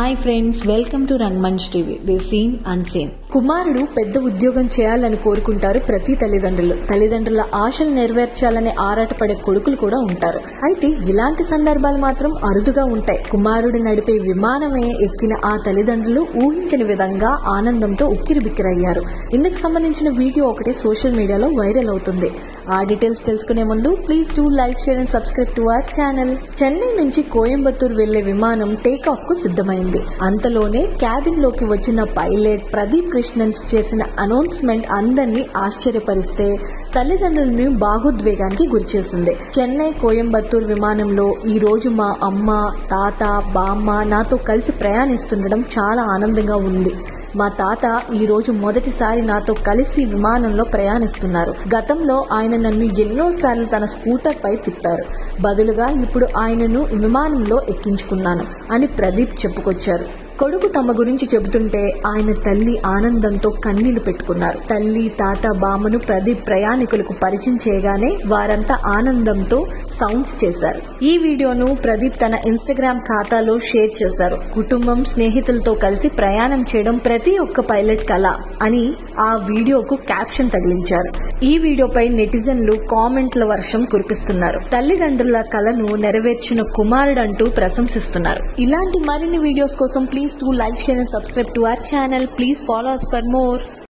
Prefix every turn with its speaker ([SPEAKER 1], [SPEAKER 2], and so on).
[SPEAKER 1] hi friends welcome to Rangamanch TV the seen unseen కుమారుడు పెద్ద ఉద్యోగం చేయాలని కోరుకుంటారు ప్రతి తల్లిదండ్రులు తల్లిదండ్రుల ఆశలు నెరవేర్చాలని ఆరాటపడే కొడుకులు కూడా ఉంటారు అయితే ఇలాంటి సందర్భాలు మాత్రం అరుదుగా ఉంటాయి కుమారుడు నడిపే విమానమే ఎక్కిన ఆ తల్లిదండ్రులు ఊహించని విధంగా ఆనందంతో ఉక్కిరిబిక్కిరయ్యారు ఇందుకు సంబంధించిన వీడియో ఒకటి సోషల్ మీడియాలో వైరల్ అవుతుంది ఆ డీటెయిల్స్ తెలుసుకునే ముందు please do like share and subscribe to our channel Chennai నుంచి కోయంబత్తూర్ వెళ్లే విమానం టేక్ ఆఫ్ కు సిద్ధమైంది అంతలోనే క్యాబిన్ లోకి వచ్చిన పైలట్ ప్రదీప్ కృష్ణన్స్ చేసిన అనౌన్స్మెంట్ అందరినీ ఆశ్చర్యపరిస్తే తల్లిదండ్రులను బాహోద్వేగానికి గురిచేసింది చెన్నై కోయంబత్తూర్ విమానంలో ఈ రోజు మా అమ్మ తాత బామ్మ నాతో కలిసి ప్రయాణిస్తుండడం చాలా ఆనందంగా ఉంది మా తాత ఈ రోజు మొదటిసారి నాతో కలిసి విమానంలో ప్రయాణిస్తున్నారు గతంలో ఆయన నన్ను ఎన్నోసార్లు తన స్కూటర్ పై తిప్పారు బదులుగా ఇప్పుడు ఆయనను విమానంలో ఎక్కించుకున్నాను అని ప్రదీప్ చెప్పుకొచ్చారు కొడుకు తమ గురించి చెబుతుంటే ఆయన తల్లి ఆనందంతో కన్నీళ్లు పెట్టుకున్నారు తల్లి తాత బామ్మను ప్రదీప్ ప్రయాణికులకు పరిచయం చేయగానే వారంతా ఆనందంతో సౌండ్స్ చేశారు ఈ వీడియోను ప్రదీప్ తన ఇన్స్టాగ్రామ్ ఖాతాలో షేర్ చేశారు కుటుంబం స్నేహితులతో కలిసి ప్రయాణం చేయడం ప్రతి ఒక్క పైలట్ కళ అని ఆ వీడియోకు క్యాప్షన్ తగిలించారు ఈ వీడియోపై నెటిజన్లు కామెంట్ల వర్షం కురిపిస్తున్నారు తల్లిదండ్రుల కలను నెరవేర్చిన కుమారుడంటూ ప్రశంసిస్తున్నారు ఇలాంటి మరిన్ని వీడియోస్ కోసం please to like share and subscribe to our channel please follow us for more